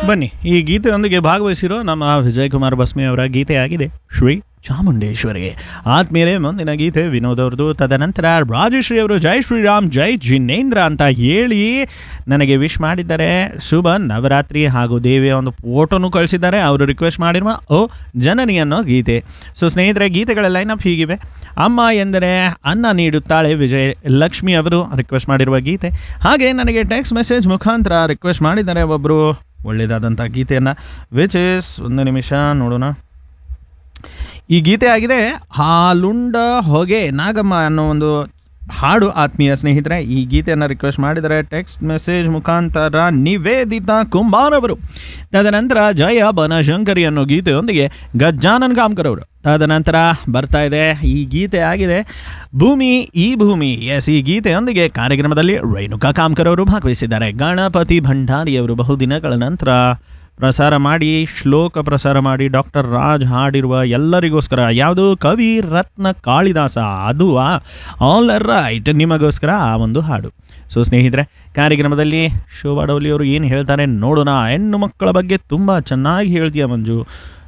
ಬನ್ನಿ ಈ ಗೀತೆಯೊಂದಿಗೆ ಭಾಗವಹಿಸಿರೋ ನಮ್ಮ ವಿಜಯ್ ಕುಮಾರ್ ಬಸ್ಮಿ ಅವರ ಗೀತೆಯಾಗಿದೆ ಶ್ರೀ ಚಾಮುಂಡೇಶ್ವರಿಗೆ ಆದ್ಮೇಲೆ ಮುಂದಿನ ಗೀತೆ ವಿನೋದ್ ಅವ್ರದ್ದು ತದನಂತರ ರಾಜಶ್ರೀ ಅವರು ಜೈ ಶ್ರೀರಾಮ್ ಜೈ ಜಿನೇಂದ್ರ ಅಂತ ಹೇಳಿ ನನಗೆ ವಿಶ್ ಮಾಡಿದ್ದಾರೆ ಶುಭ ನವರಾತ್ರಿ ಹಾಗೂ ದೇವಿಯ ಒಂದು ಫೋಟೋನು ಕಳಿಸಿದ್ದಾರೆ ಅವರು ರಿಕ್ವೆಸ್ಟ್ ಮಾಡಿರುವ ಓ ಜನನಿ ಅನ್ನೋ ಗೀತೆ ಸೊ ಸ್ನೇಹಿತರೆ ಗೀತೆಗಳ ಲೈನಪ್ ಹೀಗಿವೆ ಅಮ್ಮ ಎಂದರೆ ಅನ್ನ ನೀಡುತ್ತಾಳೆ ವಿಜಯ್ ಲಕ್ಷ್ಮಿ ಅವರು ರಿಕ್ವೆಸ್ಟ್ ಮಾಡಿರುವ ಗೀತೆ ಹಾಗೆ ನನಗೆ ಟೆಕ್ಸ್ಟ್ ಮೆಸೇಜ್ ಮುಖಾಂತರ ರಿಕ್ವೆಸ್ಟ್ ಮಾಡಿದ್ದಾರೆ ಒಬ್ಬರು ಒಳ್ಳೆಯದಾದಂಥ ಗೀತೆಯನ್ನು ವಿಚ್ ಇಸ್ ಒಂದು ನಿಮಿಷ ನೋಡೋಣ ಈ ಗೀತೆ ಆಗಿದೆ ಹಾಲುಂಡ ಹೊಗೆ ನಾಗಮ್ಮ ಅನ್ನೋ ಒಂದು ಹಾಡು ಆತ್ಮೀಯ ಸ್ನೇಹಿತರೆ ಈ ಗೀತೆಯನ್ನು ರಿಕ್ವೆಸ್ಟ್ ಮಾಡಿದರೆ ಟೆಕ್ಸ್ಟ್ ಮೆಸೇಜ್ ಮುಖಾಂತರ ನಿವೇದಿತಾ ಕುಂಬಾರ್ ಅವರು ತದನಂತರ ಜಯ ಬನಶಂಕರಿ ಅನ್ನೋ ಗೀತೆಯೊಂದಿಗೆ ಗಜ್ಜಾನನ್ ಕಾಮ್ಕರ್ ಅವರು ತದನಂತರ ಬರ್ತಾ ಇದೆ ಈ ಗೀತೆ ಆಗಿದೆ ಭೂಮಿ ಈ ಭೂಮಿ ಎಸ್ ಈ ಗೀತೆಯೊಂದಿಗೆ ಕಾರ್ಯಕ್ರಮದಲ್ಲಿ ರೇಣುಕಾ ಕಾಮ್ಕರ್ ಅವರು ಭಾಗವಹಿಸಿದ್ದಾರೆ ಗಣಪತಿ ಭಂಡಾರಿ ಅವರು ಬಹುದಿನಗಳ ನಂತರ ಪ್ರಸಾರ ಮಾಡಿ ಶ್ಲೋಕ ಪ್ರಸಾರ ಮಾಡಿ ಡಾಕ್ಟರ್ ರಾಜ್ ಹಾಡಿರುವ ಎಲ್ಲರಿಗೋಸ್ಕರ ಯಾವುದು ಕವಿ ರತ್ನ ಕಾಳಿದಾಸ ಅದು ಆಲ್ ರೈಟ್ ನಿಮಗೋಸ್ಕರ ಆ ಒಂದು ಹಾಡು ಸೊ ಸ್ನೇಹಿತರೆ ಕಾರ್ಯಕ್ರಮದಲ್ಲಿ ಶೋಭಾ ಡೌಲಿ ಅವರು ಏನು ಹೇಳ್ತಾರೆ ನೋಡೋಣ ಹೆಣ್ಣು ಮಕ್ಕಳ ಬಗ್ಗೆ ತುಂಬ ಚೆನ್ನಾಗಿ ಹೇಳ್ತೀಯ ಮಂಜು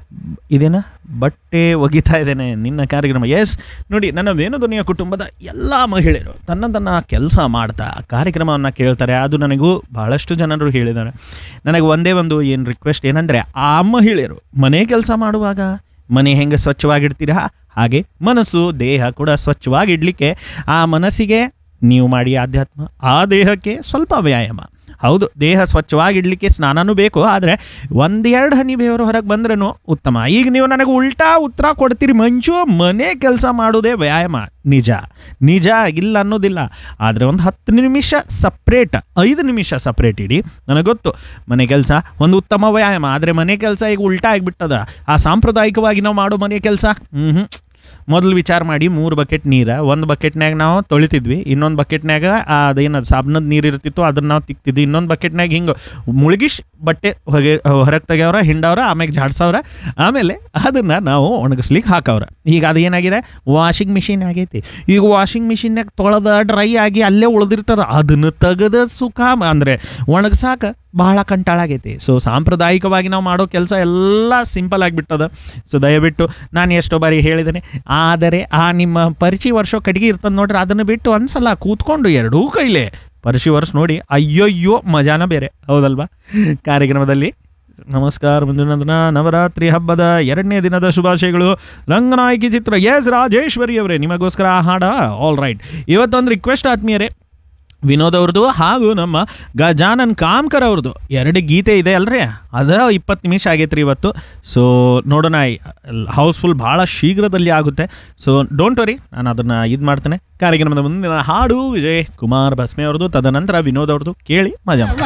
ಇದೇನಾ ಬಟ್ಟೆ ಒಗಿತಾ ಇದ್ದೇನೆ ನಿನ್ನ ಕಾರ್ಯಕ್ರಮ ಎಸ್ ನೋಡಿ ನನ್ನ ವೇಣುಧ್ವನಿಯ ಕುಟುಂಬದ ಎಲ್ಲ ಮಹಿಳೆಯರು ತನ್ನ ತನ್ನ ಕೆಲಸ ಮಾಡ್ತಾ ಕಾರ್ಯಕ್ರಮವನ್ನು ಕೇಳ್ತಾರೆ ಅದು ನನಗೂ ಬಹಳಷ್ಟು ಜನರು ಹೇಳಿದ್ದಾರೆ ನನಗೆ ಒಂದೇ ಒಂದು ಏನು ರಿಕ್ವೆಸ್ಟ್ ಏನಂದರೆ ಆ ಮಹಿಳೆಯರು ಮನೆ ಕೆಲಸ ಮಾಡುವಾಗ ಮನೆ ಹೆಂಗೆ ಸ್ವಚ್ಛವಾಗಿಡ್ತೀರಾ ಹಾಗೆ ಮನಸ್ಸು ದೇಹ ಕೂಡ ಸ್ವಚ್ಛವಾಗಿಡ್ಲಿಕ್ಕೆ ಆ ಮನಸ್ಸಿಗೆ ನೀವು ಮಾಡಿ ಆಧ್ಯಾತ್ಮ ಆ ದೇಹಕ್ಕೆ ಸ್ವಲ್ಪ ವ್ಯಾಯಾಮ ಹೌದು ದೇಹ ಸ್ವಚ್ಛವಾಗಿಡ್ಲಿಕ್ಕೆ ಸ್ನಾನನೂ ಬೇಕು ಆದರೆ ಒಂದೆರಡು ಹನಿ ಬೇವರು ಹೊರಗೆ ಬಂದ್ರೂ ಉತ್ತಮ ಈಗ ನೀವು ನನಗೆ ಉಲ್ಟಾ ಉತ್ತರ ಕೊಡ್ತೀರಿ ಮಂಚು ಮನೆ ಕೆಲಸ ಮಾಡೋದೇ ವ್ಯಾಯಾಮ ನಿಜ ನಿಜ ಇಲ್ಲ ಅನ್ನೋದಿಲ್ಲ ಆದರೆ ಒಂದು ಹತ್ತು ನಿಮಿಷ ಸಪ್ರೇಟ್ ಐದು ನಿಮಿಷ ಸಪ್ರೇಟ್ ಇಡಿ ನನಗೆ ಗೊತ್ತು ಮನೆ ಕೆಲಸ ಒಂದು ಉತ್ತಮ ವ್ಯಾಯಾಮ ಆದರೆ ಮನೆ ಕೆಲಸ ಈಗ ಉಲ್ಟಾ ಆಗಿಬಿಟ್ಟದ ಆ ಸಾಂಪ್ರದಾಯಿಕವಾಗಿ ನಾವು ಮಾಡೋ ಮನೆ ಕೆಲಸ ಹ್ಞೂ ಮೊದಲು ವಿಚಾರ ಮಾಡಿ ಮೂರು ಬಕೆಟ್ ನೀರು ಒಂದು ಬಕೆಟ್ನಾಗ ನಾವು ತೊಳಿತಿದ್ವಿ ಇನ್ನೊಂದು ಬಕೆಟ್ನಾಗ ಅದೇನದು ಸಾಬ್ನದ ನೀರು ಇರ್ತಿತ್ತು ಅದನ್ನ ನಾವು ತಿಕ್ತಿದ್ವಿ ಇನ್ನೊಂದು ಬಕೆಟ್ನಾಗ ಹಿಂಗೆ ಮುಳುಗಿಶ್ ಬಟ್ಟೆ ಹೊಗೆ ಹೊರಗೆ ತೆಗ್ಯವ್ರ ಹಿಂಡವ್ರ ಆಮ್ಯಾಗ ಜಾಡ್ಸವ್ರ ಆಮೇಲೆ ಅದನ್ನು ನಾವು ಒಣಗಿಸ್ಲಿಕ್ಕೆ ಹಾಕವ್ರ ಈಗ ಅದು ಏನಾಗಿದೆ ವಾಷಿಂಗ್ ಮಿಷಿನ್ ಆಗೈತಿ ಈಗ ವಾಷಿಂಗ್ ಮಿಷಿನ್ಯಾಗ ತೊಳೆದ ಡ್ರೈ ಆಗಿ ಅಲ್ಲೇ ಉಳಿದಿರ್ತದ ಅದನ್ನು ತೆಗೆದ ಸುಖ ಅಂದರೆ ಒಣಗ್ಸಾಕ ಬಹಳ ಕಂಟಾಳಾಗೈತಿ ಸೊ ಸಾಂಪ್ರದಾಯಿಕವಾಗಿ ನಾವು ಮಾಡೋ ಕೆಲಸ ಎಲ್ಲ ಸಿಂಪಲ್ ಆಗಿಬಿಟ್ಟದ ಸೊ ದಯವಿಟ್ಟು ನಾನು ಎಷ್ಟೋ ಬಾರಿ ಹೇಳಿದ್ದೇನೆ ಆದರೆ ಆ ನಿಮ್ಮ ಪರಿಚಯ ವರ್ಷ ಕಟ್ಟಿಗೆ ಇರ್ತದೆ ನೋಡ್ರಿ ಅದನ್ನು ಬಿಟ್ಟು ಒಂದ್ಸಲ ಕೂತ್ಕೊಂಡು ಎರಡೂ ಕೈಲೇ ಪರಿಚಯ ವರ್ಷ ನೋಡಿ ಅಯ್ಯಯ್ಯೋ ಮಜಾನ ಬೇರೆ ಹೌದಲ್ವಾ ಕಾರ್ಯಕ್ರಮದಲ್ಲಿ ನಮಸ್ಕಾರ ಮುಂದಿನ ದಿನ ನವರಾತ್ರಿ ಹಬ್ಬದ ಎರಡನೇ ದಿನದ ಶುಭಾಶಯಗಳು ರಂಗನಾಯಕಿ ಚಿತ್ರ ಎಸ್ ರಾಜೇಶ್ವರಿ ಅವರೇ ನಿಮಗೋಸ್ಕರ ಆ ಹಾಡ ಆಲ್ ರೈಟ್ ಇವತ್ತೊಂದು ರಿಕ್ವೆಸ್ಟ್ ಆತ್ಮೀಯರೇ ವಿನೋದ್ ಅವ್ರದ್ದು ಹಾಗೂ ನಮ್ಮ ಗಜಾನನ್ ಕಾಮ್ಕರ್ ಅವ್ರದ್ದು ಎರಡು ಗೀತೆ ಇದೆ ಅಲ್ರಿ ಅದ ಇಪ್ಪತ್ತು ನಿಮಿಷ ಆಗೈತ್ರಿ ಇವತ್ತು ಸೊ ನೋಡೋಣ ಹೌಸ್ಫುಲ್ ಭಾಳ ಶೀಘ್ರದಲ್ಲಿ ಆಗುತ್ತೆ ಸೊ ಡೋಂಟ್ ವರಿ ನಾನು ಅದನ್ನು ಇದು ಮಾಡ್ತೇನೆ ಕಾರ್ಯಕ್ರಮದ ಮುಂದಿನ ಹಾಡು ವಿಜಯ್ ಕುಮಾರ್ ಬಸ್ಮೆ ಅವ್ರದ್ದು ತದನಂತರ ವಿನೋದ್ ಅವ್ರದ್ದು ಕೇಳಿ ಮಜಾ ಮಾಡಿ